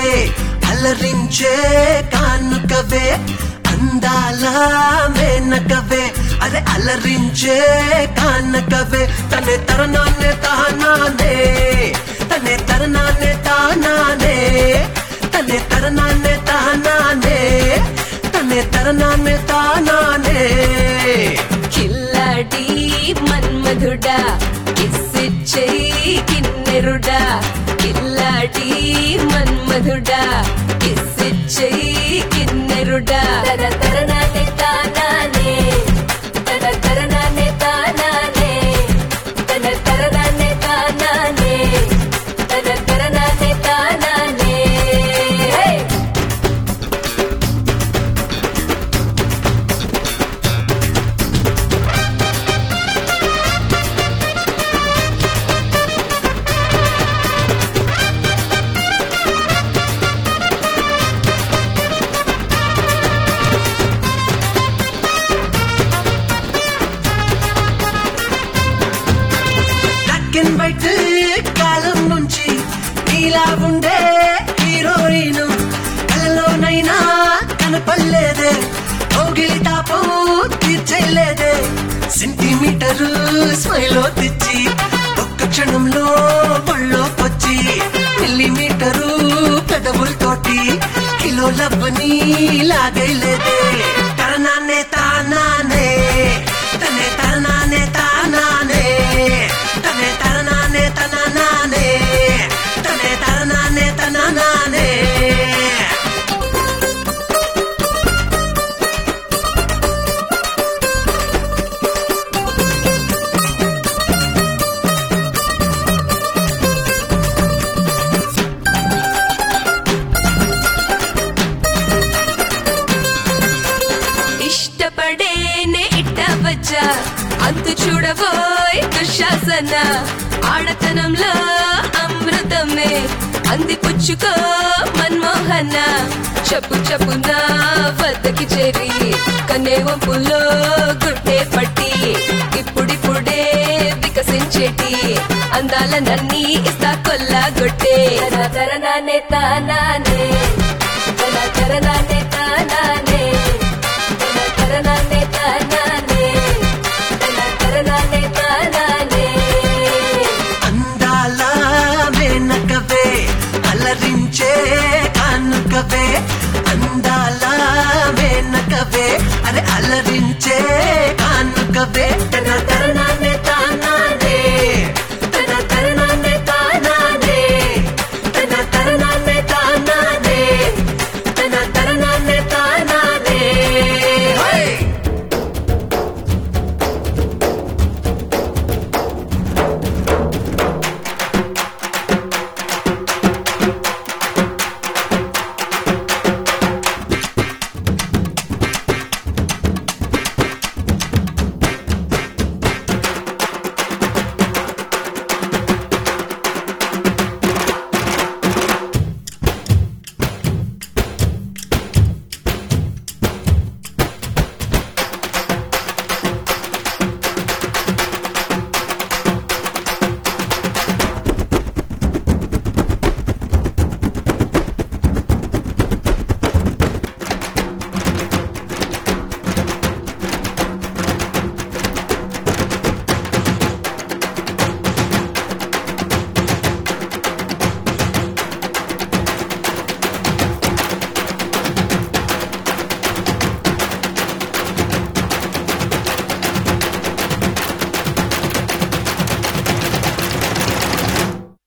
అలరించే కానుకవే అందాల మేనకవే అరే అలరించే కానకవే తనే తరణాన్నే తానానే తనే తరణాన్నే తానానే తనే తరణాన్నే తానానే తనే తరణాన్నే తానానే కిల్లాడి మన్మధుడా కిస్సిచ్చేయి కిన్నెరుడా కిల్లాడి మన్మధుడా కిస్సిచ్చేయి కిన్నెరుడా తన తరణానే తానానే తన తరణానే తానానే తన తరణానే తానానే తన తరణానే తానానే హే బ్లాక్ అండ్ వైట్ కాలం నుంచి నీలా ఉండే హీరోయిన్ కలలోనైనా కనపల్లేదే ఓగిలి తాపం తీర్చేలేదే సెంటీమీటర్ స్మైలో తెచ్చి ఒక్క క్షణంలో ఒళ్ళోకొచ్చి మిల్లీమీటరు పెదవులతోటి కిలో లబ్బని లాగైలేదే తరణాన్నే తానానే తనే తరణానే తానానే తనే తరణానే తననానే తనే తరణానే తననానే ఇష్టపడేనే ఇట్ట వచ్చా అంతు చూడబోయ్ దుశ్శాసన ఆడతనంలో అమృతమే అంది పుచ్చుకో మన్మోహన చెప్పు చెప్పున వద్దకి చేరి కనే వంపులో గుడ్డే పట్టి ఇప్పుడిప్పుడే వికసించేటి అందాల నన్ని ఇస్తా కొల్లా గొట్టే తన తరణానే తానానే